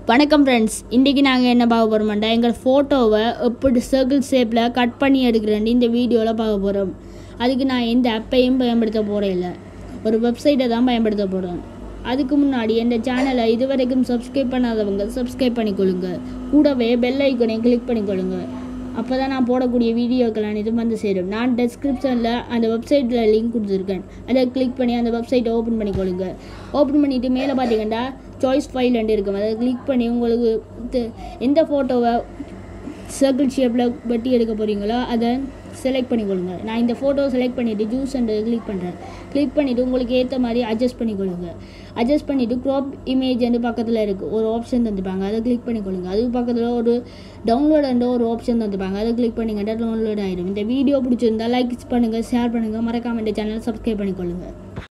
வணக்கம் ஃப்ரெண்ட்ஸ் இன்றைக்கி நாங்கள் என்ன பார்க்க போகிறோம்டா எங்கள் ஃபோட்டோவை எப்படி சர்க்கிள் ஷேப்பில் கட் பண்ணி எடுக்கிறேன்னு இந்த வீடியோவில் பார்க்க போகிறோம் அதுக்கு நான் எந்த ஆப்பையும் பயன்படுத்த போகிறேன் இல்லை ஒரு வெப்சைட்டை தான் பயன்படுத்த போகிறோம் அதுக்கு முன்னாடி எந்த சேனலை இதுவரைக்கும் சப்ஸ்கிரைப் பண்ணாதவங்க சப்ஸ்கிரைப் பண்ணிக்கொள்ளுங்க கூடவே பெல் ஐக்கனை கிளிக் பண்ணிக்கொள்ளுங்க அப்போ தான் நான் போடக்கூடிய வீடியோக்கள் அனைத்தும் வந்து சேரும் நான் டெஸ்கிரிப்ஷனில் அந்த வெப்சைட்டில் லிங்க் கொடுத்துருக்கேன் அதை கிளிக் பண்ணி அந்த வெப்சைட்டை ஓப்பன் பண்ணிக்கொள்ளுங்க ஓப்பன் பண்ணிவிட்டு மேலே பார்த்தீங்கன்னா சாய்ஸ் ஃபைல் ரெண்டு இருக்கும் அதை கிளிக் பண்ணி உங்களுக்கு தெ- எந்த ஃபோட்டோவை சர்க்கிள் ஷேப்பில் வெட்டி எடுக்க போகிறீங்களோ அதை செலக்ட் பண்ணிக்கொள்ளுங்க நான் இந்த ஃபோட்டோ செலக்ட் பண்ணிவிட்டு ஜூஸ் அண்ட் கிளிக் பண்ணுறேன் கிளிக் பண்ணிவிட்டு உங்களுக்கு ஏற்ற மாதிரி அட்ஜஸ்ட் பண்ணிக்கொள்ளுங்க அட்ஜஸ்ட் பண்ணிவிட்டு க்ராப் இமேஜ் வந்து பக்கத்தில் இருக்குது ஒரு ஆப்ஷன் தந்துப்பாங்க அதை கிளிக் பண்ணிக்கொள்ளுங்க அதுக்கு பக்கத்தில் ஒரு டவுன்லோட் என்ற ஒரு ஆப்ஷன் தந்துப்பாங்க அதை கிளிக் பண்ணிங்கன்னா டவுன்லோட் ஆகிடும் இந்த வீடியோ பிடிச்சிருந்தா லைக் பண்ணுங்கள் ஷேர் பண்ணுங்கள் மறக்காம இந்த சேனல் சப்ஸ்கிரைப் பண்ணிக்கொள்ளுங்கள்